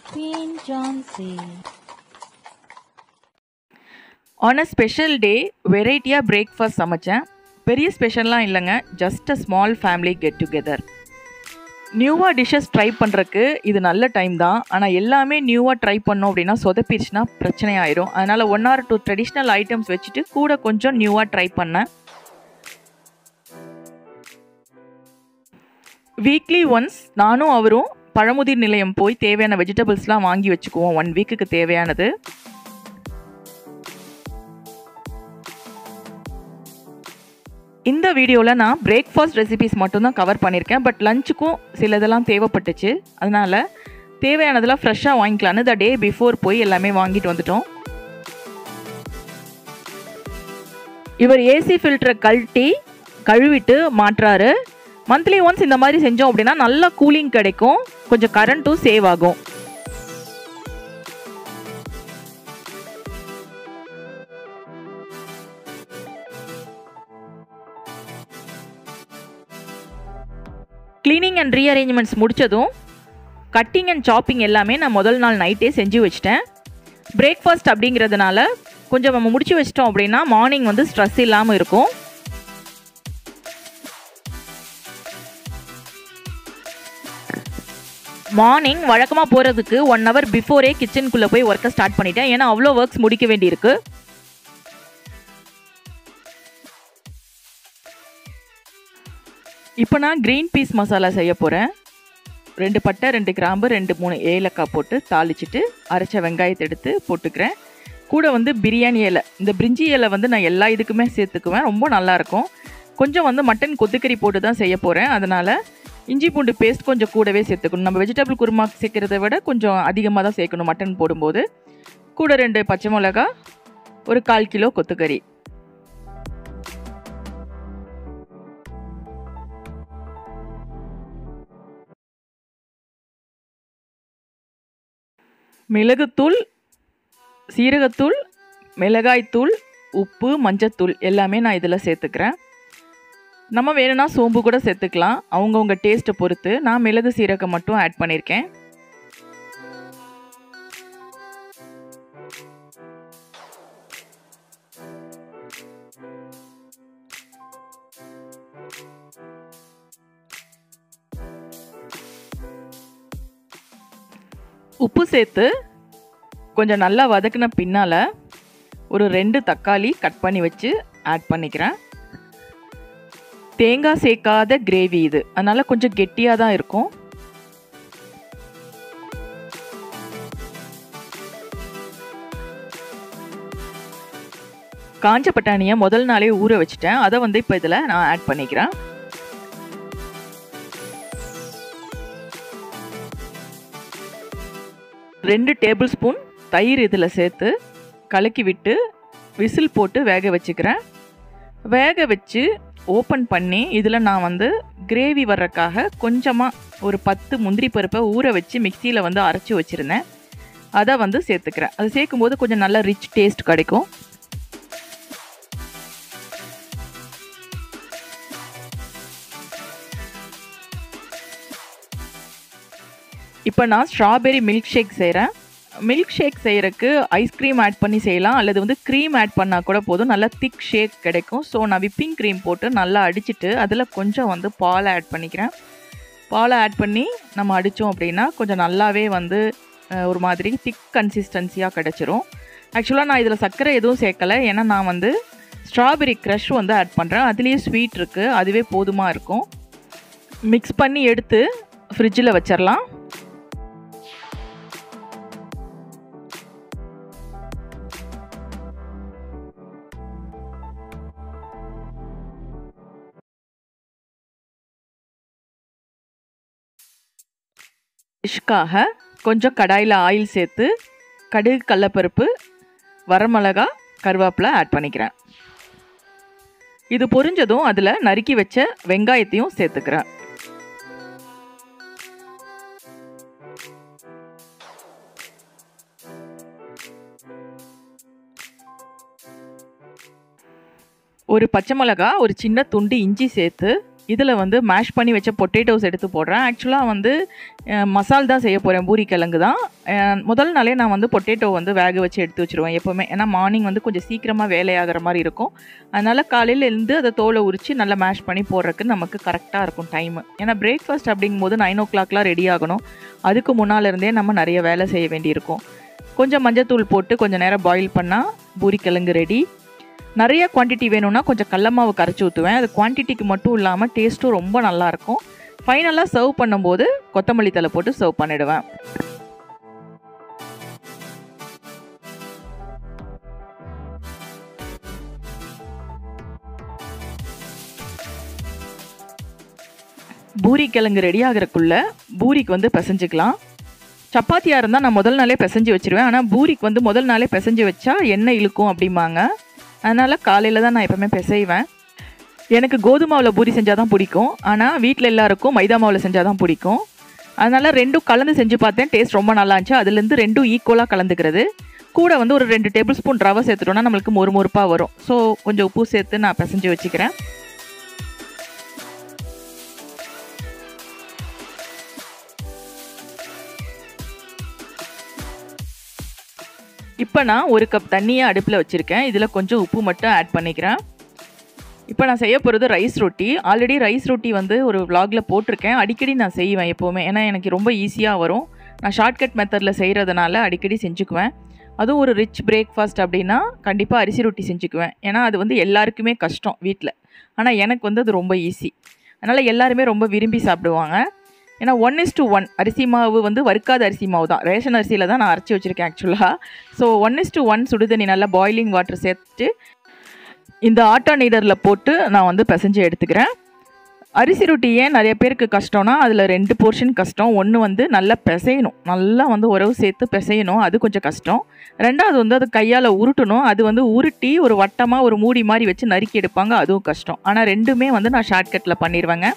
Queen Johnsy. On a special day வெரைட்டியாக breakfast சமைச்சேன் பெரிய ஸ்பெஷல்லாம் இல்லைங்க just a small family get together நியூவாக டிஷ்ஷஸ் ட்ரை பண்ணுறக்கு இது நல்ல டைம் தான் ஆனால் எல்லாமே நியூவாக ட்ரை பண்ணோம் அப்படின்னா சொதப்பிடுச்சுன்னா பிரச்சனை ஆயிரும் அதனால் one or two traditional items வச்சுட்டு கூட கொஞ்சம் நியூவாக ட்ரை பண்ணேன் வீக்லி ஒன்ஸ் நானும் அவரும் பழமுதிர் நிலையம் போய் தேவையான வெஜிடபிள்ஸ்லாம் வாங்கி வச்சுக்குவோம் ஒன் வீக்குக்கு தேவையானது இந்த வீடியோவில் நான் பிரேக்ஃபாஸ்ட் ரெசிபிஸ் மட்டும்தான் கவர் பண்ணியிருக்கேன் பட் லஞ்சுக்கும் சில இதெல்லாம் தேவைப்பட்டுச்சு அதனால் தேவையானதெல்லாம் ஃப்ரெஷ்ஷாக வாங்கிக்கலான்னு த டே பிஃபோர் போய் எல்லாமே வாங்கிட்டு வந்துட்டோம் இவர் ஏசி ஃபில்டரை கழட்டி கழுவிட்டு மாட்டுறாரு மந்த்லி ஒன்ஸ் இந்த மாதிரி செஞ்சோம் அப்படின்னா நல்லா கூலிங் கிடைக்கும் கொஞ்சம் கரண்ட்டும் சேவ் ஆகும் க்ளீனிங் அண்ட் ரீஅரேஞ்ச்மெண்ட்ஸ் முடித்ததும் கட்டிங் அண்ட் சாப்பிங் எல்லாமே நான் முதல் நாள் நைட்டே செஞ்சு வச்சிட்டேன் பிரேக்ஃபாஸ்ட் அப்படிங்கிறதுனால கொஞ்சம் நம்ம முடிச்சு வச்சிட்டோம் அப்படின்னா மார்னிங் வந்து ஸ்ட்ரெஸ் இல்லாமல் இருக்கும் மார்னிங் வழக்கமாக போகிறதுக்கு ஒன் ஹவர் பிஃபோரே கிச்சனுக்குள்ளே போய் ஒர்க்கை ஸ்டார்ட் பண்ணிட்டேன் ஏன்னா அவ்வளோ ஒர்க்ஸ் முடிக்க வேண்டியிருக்கு இப்போ நான் க்ரீன் பீஸ் மசாலா செய்ய போகிறேன் ரெண்டு பட்டை ரெண்டு கிராம்பு ரெண்டு மூணு ஏலக்காய் போட்டு தாளிச்சிட்டு அரைச்ச வெங்காயத்தை எடுத்து போட்டுக்கிறேன் கூட வந்து பிரியாணி இலை இந்த பிரிஞ்சி இலை வந்து நான் எல்லா இதுக்குமே சேர்த்துக்குவேன் ரொம்ப நல்லாயிருக்கும் கொஞ்சம் வந்து மட்டன் கொத்துக்கறி போட்டு தான் செய்ய போகிறேன் அதனால் இஞ்சி பூண்டு பேஸ்ட் கொஞ்சம் கூடவே சேர்த்துக்கணும் நம்ம வெஜிடபிள் குருமா சேர்க்குறத விட கொஞ்சம் அதிகமாக தான் சேர்க்கணும் மட்டன் போடும்போது கூட ரெண்டு பச்சை மிளகா ஒரு கால் கிலோ கொத்துக்கறி மிளகுத்தூள் சீரகத்தூள் மிளகாய்த்தூள் உப்பு மஞ்சத்தூள் எல்லாமே நான் இதில் சேர்த்துக்கிறேன் நம்ம வேணும்னா சோம்பு கூட சேர்த்துக்கலாம் அவங்கவுங்க டேஸ்ட்டை பொறுத்து நான் மிளகு சீரகம் மட்டும் ஆட் பண்ணியிருக்கேன் உப்பு சேர்த்து கொஞ்சம் நல்லா வதக்கின பின்னால் ஒரு ரெண்டு தக்காளி கட் பண்ணி வச்சு ஆட் பண்ணிக்கிறேன் தேங்காய் சேர்க்காத கிரேவி இது அதனால் கொஞ்சம் கெட்டியாக தான் இருக்கும் காஞ்ச பட்டாணியை முதல் நாளே ஊற வச்சுட்டேன் அதை வந்து இப்போ இதில் நான் ஆட் பண்ணிக்கிறேன் ரெண்டு டேபிள் ஸ்பூன் தயிர் இதில் சேர்த்து கலக்கி விட்டு விசில் போட்டு வேக வச்சுக்கிறேன் வேக வச்சு ஓப்பன் பண்ணி இதில் நான் வந்து கிரேவி வர்றதுக்காக கொஞ்சமாக ஒரு பத்து முந்திரி பருப்பை ஊற வச்சு மிக்சியில் வந்து அரைச்சி வச்சுருந்தேன் அதை வந்து சேர்த்துக்கிறேன் அது சேர்க்கும்போது கொஞ்சம் நல்ல ரிச் டேஸ்ட் கிடைக்கும் இப்போ நான் ஸ்ட்ராபெரி மில்க் ஷேக் செய்கிறேன் மில்க் ஷேக் செய்கிறக்கு ஐஸ்கிரீம் ஆட் பண்ணி செய்யலாம் அல்லது வந்து க்ரீம் ஆட் பண்ணால் கூட போதும் நல்லா திக் ஷேக் கிடைக்கும் ஸோ நான் விப்பிங் க்ரீம் போட்டு நல்லா அடிச்சுட்டு அதில் கொஞ்சம் வந்து பாலை ஆட் பண்ணிக்கிறேன் பாலை ஆட் பண்ணி நம்ம அடித்தோம் அப்படின்னா கொஞ்சம் நல்லாவே வந்து ஒரு மாதிரி திக் கன்சிஸ்டன்சியாக கிடச்சிரும் ஆக்சுவலாக நான் இதில் சர்க்கரை எதுவும் சேர்க்கலை ஏன்னா நான் வந்து ஸ்ட்ராபெரி க்ரஷ் வந்து ஆட் பண்ணுறேன் அதுலேயே ஸ்வீட் இருக்குது அதுவே போதுமாக இருக்கும் மிக்ஸ் பண்ணி எடுத்து ஃப்ரிட்ஜில் வச்சிடலாம் டிஷ்க்காக கொஞ்சம் கடாயில் ஆயில் சேர்த்து கடுகு கடலப்பருப்பு வரமிளகா கருவேப்பிலை ஆட் பண்ணிக்கிறேன் இது பொரிஞ்சதும் அதில் நறுக்கி வச்ச வெங்காயத்தையும் சேர்த்துக்கிறேன் ஒரு பச்சை மிளகா ஒரு சின்ன துண்டு இஞ்சி சேர்த்து இதில் வந்து மேஷ் பண்ணி வச்ச பொட்டேட்டோஸ் எடுத்து போடுறேன் ஆக்சுவலாக வந்து அஹ், மசால் தான் செய்ய போகிறேன் பூரி கிழங்கு தான் அஹ், முதல் நாளே நான் வந்து பொட்டேட்டோ வந்து வேக வச்சு எடுத்து வச்சுருவேன் எப்போவுமே ஏன்னா மார்னிங் வந்து கொஞ்சம் சீக்கிரமாக வேலையாகிற மாதிரி இருக்கும் அதனால் காலையில் எழுந்து அதை தோலை உரித்து நல்லா மேஷ் பண்ணி போடுறதுக்கு நமக்கு கரெக்டாக இருக்கும் டைமு ஏன்னா பிரேக்ஃபாஸ்ட் அப்படிங்கும்போது நைன் ஓ கிளாக்லாம் ரெடி ஆகணும் அதுக்கு முன்னால் இருந்தே நம்ம நிறைய வேலை செய்ய வேண்டியிருக்கும் கொஞ்சம் மஞ்சத்தூள் போட்டு கொஞ்சம் நேரம் பாயில் பண்ணால் பூரி கிழங்கு ரெடி நிறைய குவான்டிட்டி வேணும்னா கொஞ்சம் கடல மாவு கரைச்சி ஊற்றுவேன் அது குவான்டிட்டிக்கு மட்டும் இல்லாமல் டேஸ்ட்டும் ரொம்ப நல்லாயிருக்கும் ஃபைனலாக சர்வ் பண்ணும்போது கொத்தமல்லி தலை போட்டு சர்வ் பண்ணிடுவேன் பூரி கிழங்கு ரெடி ஆகிறதுக்குள்ள பூரிக்கு வந்து பிசைஞ்சுக்கலாம் சப்பாத்தியாக இருந்தால் நான் முதல் நாளே பிசைஞ்சு வச்சிருவேன் ஆனால் பூரிக்கு வந்து முதல் நாளே பிசைஞ்சு வச்சா எண்ணெய் இழுக்கும் அப்படிம்பாங்க அதனால் காலையில் தான் நான் எப்போவுமே பிசைவேன் எனக்கு கோதுமாவில் பூரி செஞ்சால் தான் பிடிக்கும் ஆனால் வீட்டில் எல்லாருக்கும் மைதா மாவில் செஞ்சால் தான் பிடிக்கும் அதனால் ரெண்டும் கலந்து செஞ்சு பார்த்தேன் டேஸ்ட் ரொம்ப நல்லா இருந்துச்சு அதுலேருந்து ரெண்டும் ஈக்குவலாக கலந்துக்கிறது கூட வந்து ஒரு ரெண்டு டேபிள் ஸ்பூன் ரவை சேர்த்துட்டோம்னா நம்மளுக்கு மொறு மொறுப்பாக வரும் ஸோ கொஞ்சம் உப்பு சேர்த்து நான் பிசைஞ்சு வச்சுக்கிறேன் இப்போ நான் ஒரு கப் தண்ணியை அடுப்பில் வச்சுருக்கேன் இதில் கொஞ்சம் உப்பு மட்டும் ஆட் பண்ணிக்கிறேன் இப்போ நான் செய்ய போகிறது ரைஸ் ரொட்டி ஆல்ரெடி ரைஸ் ரொட்டி வந்து ஒரு vlogல போட்டிருக்கேன் அடிக்கடி நான் செய்வேன் எப்போவுமே ஏன்னா எனக்கு ரொம்ப ஈஸியாக வரும் நான் ஷார்ட்கட் மெத்தடில் செய்கிறதுனால அடிக்கடி செஞ்சுக்குவேன் அதுவும் ஒரு ரிச் பிரேக்ஃபாஸ்ட் அப்படின்னா கண்டிப்பாக அரிசி ரொட்டி செஞ்சுக்குவேன் ஏன்னா அது வந்து எல்லாருக்குமே கஷ்டம் வீட்டில் ஆனால் எனக்கு வந்து அது ரொம்ப ஈஸி அதனால் எல்லாருமே ரொம்ப விரும்பி சாப்பிடுவாங்க ஏன்னா ஒன் இஸ் டு ஒன் அரிசி மாவு வந்து வறுக்காத அரிசி மாவு தான் ரேஷன் அரிசியில் தான் நான் அரைச்சி வச்சுருக்கேன் ஆக்சுவலாக so one is to one சுடுதண்ணி நல்லா பாய்லிங் வாட்டர் சேர்த்துட்டு இந்த ஆட்டா நீடரில் போட்டு நான் வந்து பிசைஞ்சு எடுத்துக்கிறேன் அரிசி ரொட்டி ஏன் நிறைய பேருக்கு கஷ்டம்னா அதில் ரெண்டு போர்ஷன் கஷ்டம் ஒன்று வந்து நல்லா பிசையணும் நல்லா வந்து உறவு சேர்த்து பிசையணும் அது கொஞ்சம் கஷ்டம் ரெண்டாவது வந்து அது கையால் உருட்டணும் அது வந்து உருட்டி ஒரு வட்டமாக ஒரு மூடி மாதிரி வச்சு நறுக்கி எடுப்பாங்க அதுவும் கஷ்டம் ஆனால் ரெண்டுமே வந்து நான் ஷார்ட்கட்டில் பண்ணிடுவேங்க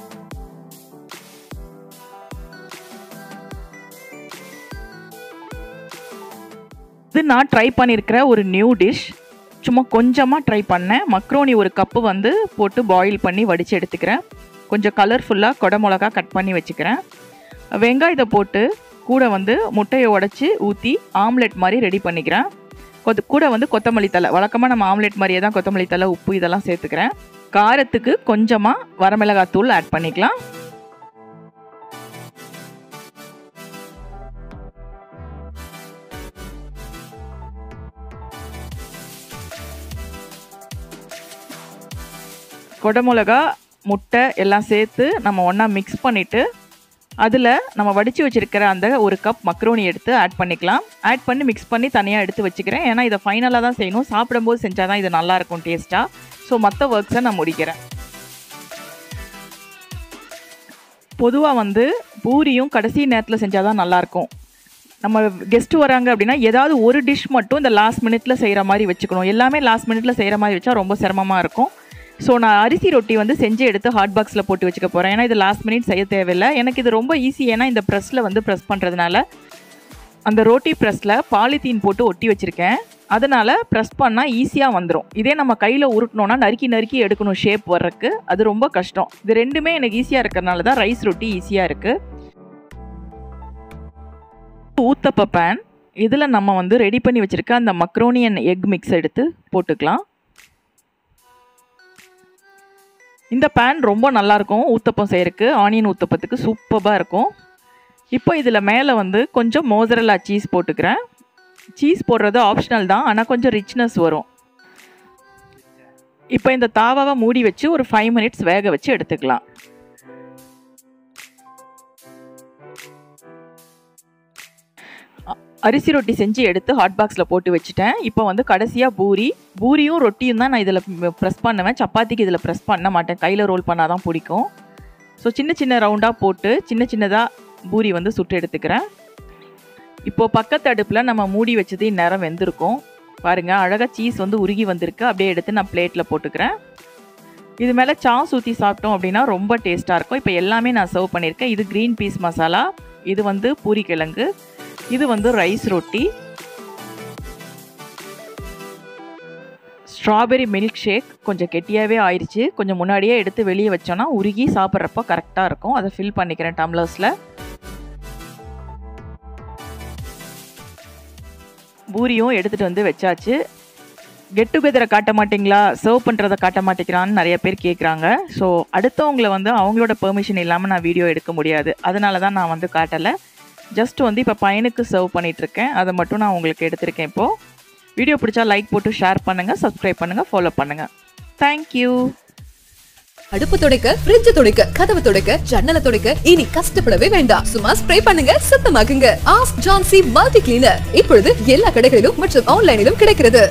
இது நான் ட்ரை பண்ணியிருக்கிற ஒரு நியூ டிஷ் சும்மா கொஞ்சமாக ட்ரை பண்ணேன் மக்ரோனி ஒரு கப்பு வந்து போட்டு பாயில் பண்ணி வடித்து எடுத்துக்கிறேன் கொஞ்சம் கலர்ஃபுல்லாக கொடை மிளகா கட் பண்ணி வச்சுக்கிறேன் வெங்காயத்தை போட்டு கூட வந்து முட்டையை உடச்சி ஊற்றி ஆம்லெட் மாதிரி ரெடி பண்ணிக்கிறேன் கொத்து கூட வந்து கொத்தமல்லி தலை வழக்கமாக நம்ம ஆம்லெட் மாதிரியே தான் கொத்தமல்லி தலை உப்பு இதெல்லாம் சேர்த்துக்கிறேன் காரத்துக்கு கொஞ்சமாக வரமிளகாத்தூள் ஆட் பண்ணிக்கலாம் கொடமிளகா முட்டை எல்லாம் சேர்த்து நம்ம ஒன்றா மிக்ஸ் பண்ணிவிட்டு அதில் நம்ம வடித்து வச்சுருக்கிற அந்த ஒரு கப் மக்ரோனி எடுத்து ஆட் பண்ணிக்கலாம் ஆட் பண்ணி மிக்ஸ் பண்ணி தனியாக எடுத்து வச்சுக்கிறேன் ஏன்னா இதை ஃபைனலாக தான் செய்யணும் சாப்பிடும்போது செஞ்சால் தான் இது நல்லாயிருக்கும் டேஸ்ட்டாக ஸோ மற்ற ஒர்க்ஸை நான் முடிக்கிறேன் பொதுவாக வந்து பூரியும் கடைசி நேரத்தில் செஞ்சால் தான் நல்லாயிருக்கும் நம்ம கெஸ்ட் வராங்க அப்படின்னா ஏதாவது ஒரு டிஷ் மட்டும் இந்த லாஸ்ட் மினிட்ல செய்கிற மாதிரி வச்சுக்கணும் எல்லாமே லாஸ்ட் மினிட்ல செய்கிற மாதிரி வச்சா ரொம்ப சிரமமாக இருக்கும் ஸோ நான் அரிசி ரொட்டி வந்து செஞ்சு எடுத்து ஹாட் பாக்ஸில் போட்டு வச்சுக்க போகிறேன் ஏன்னா இது லாஸ்ட் மினிட் செய்ய தேவையில்லை எனக்கு இது ரொம்ப ஈஸி ஏன்னா இந்த ப்ரெஸ்ஸில் வந்து ப்ரெஸ் பண்ணுறதுனால அந்த ரோட்டி ப்ரெஸ்ஸில் பாலித்தீன் போட்டு ஒட்டி வச்சுருக்கேன் அதனால் ப்ரெஸ் பண்ணால் ஈஸியாக வந்துடும் இதே நம்ம கையில் உருட்டினோன்னா நறுக்கி நறுக்கி எடுக்கணும் ஷேப் வர்றதுக்கு அது ரொம்ப கஷ்டம் இது ரெண்டுமே எனக்கு ஈஸியாக இருக்கிறனால தான் ரைஸ் ரொட்டி ஈஸியாக இருக்குது ஊத்தப்ப பேன் இதில் நம்ம வந்து ரெடி பண்ணி வச்சுருக்க அந்த மக்ரோனி அண்ட் எக் மிக்ஸ் எடுத்து போட்டுக்கலாம் இந்த பேன் ரொம்ப நல்லாயிருக்கும் ஊத்தப்பம் செய்யறதுக்கு ஆனியன் ஊத்தப்பத்துக்கு சூப்பராக இருக்கும் இப்போ இதில் மேலே வந்து கொஞ்சம் மோசரலா சீஸ் போட்டுக்கிறேன் சீஸ் போடுறது ஆப்ஷனல் தான் ஆனால் கொஞ்சம் ரிச்னஸ் வரும் இப்போ இந்த தாவாவை மூடி வச்சு ஒரு ஃபைவ் மினிட்ஸ் வேக வச்சு எடுத்துக்கலாம் அரிசி ரொட்டி செஞ்சு எடுத்து ஹாட் பாக்ஸில் போட்டு வச்சுட்டேன் இப்போ வந்து கடைசியாக பூரி பூரியும் ரொட்டியும் தான் நான் இதில் ப்ரெஸ் பண்ணுவேன் சப்பாத்திக்கு இதில் ப்ரெஸ் பண்ண மாட்டேன் கையில் ரோல் பண்ணால் தான் பிடிக்கும் ஸோ சின்ன சின்ன ரவுண்டாக போட்டு சின்ன சின்னதாக பூரி வந்து சுட்டு எடுத்துக்கிறேன் இப்போது பக்கத்து அடுப்பில் நம்ம மூடி வச்சது இந்நேரம் வெந்திருக்கும் பாருங்கள் அழகாக சீஸ் வந்து உருகி வந்திருக்கு அப்படியே எடுத்து நான் பிளேட்டில் போட்டுக்கிறேன் இது மேலே சாஸ் ஊற்றி சாப்பிட்டோம் அப்படின்னா ரொம்ப டேஸ்ட்டாக இருக்கும் இப்போ எல்லாமே நான் சர்வ் பண்ணியிருக்கேன் இது க்ரீன் பீஸ் மசாலா இது வந்து பூரி கிழங்கு இது வந்து ரைஸ் ரொட்டி ஸ்ட்ராபெரி மில்க் ஷேக் கொஞ்சம் கெட்டியாகவே ஆயிடுச்சு கொஞ்சம் முன்னாடியே எடுத்து வெளியே வச்சோன்னா உருகி சாப்பிட்றப்போ கரெக்டாக இருக்கும் அதை ஃபில் பண்ணிக்கிறேன் டம்ளர்ஸில் பூரியும் எடுத்துகிட்டு வந்து வச்சாச்சு கெட் டுகெதரை காட்ட மாட்டிங்களா சர்வ் பண்ணுறதை காட்ட மாட்டேங்கிறான்னு நிறைய பேர் கேட்குறாங்க ஸோ அடுத்தவங்கள வந்து அவங்களோட பெர்மிஷன் இல்லாமல் நான் வீடியோ எடுக்க முடியாது அதனால தான் நான் வந்து காட்டலை ஜஸ்ட் வந்து இப்போ பையனுக்கு சர்வ் பண்ணிகிட்ருக்கேன் அதை மட்டும் நான் உங்களுக்கு எடுத்திருக்கேன் இப்போது வீடியோ பிடிச்சா லைக் போட்டு ஷேர் பண்ணுங்கள் சப்ஸ்கிரைப் பண்ணுங்கள் ஃபாலோ பண்ணுங்கள் தேங்க்யூ அடுப்பு துடைக்க ஃப்ரிட்ஜ் துடைக்க கதவு துடைக்க ஜன்னலை துடைக்க இனி கஷ்டப்படவே வேண்டாம் சும்மா ஸ்ப்ரே பண்ணுங்க சுத்தமாக்குங்க ஆஸ்க் ஜான்சி மல்டி கிளீனர் இப்பொழுது எல்லா கடைகளிலும் மற்றும் ஆன்லைனிலும் கிடைக்கிறது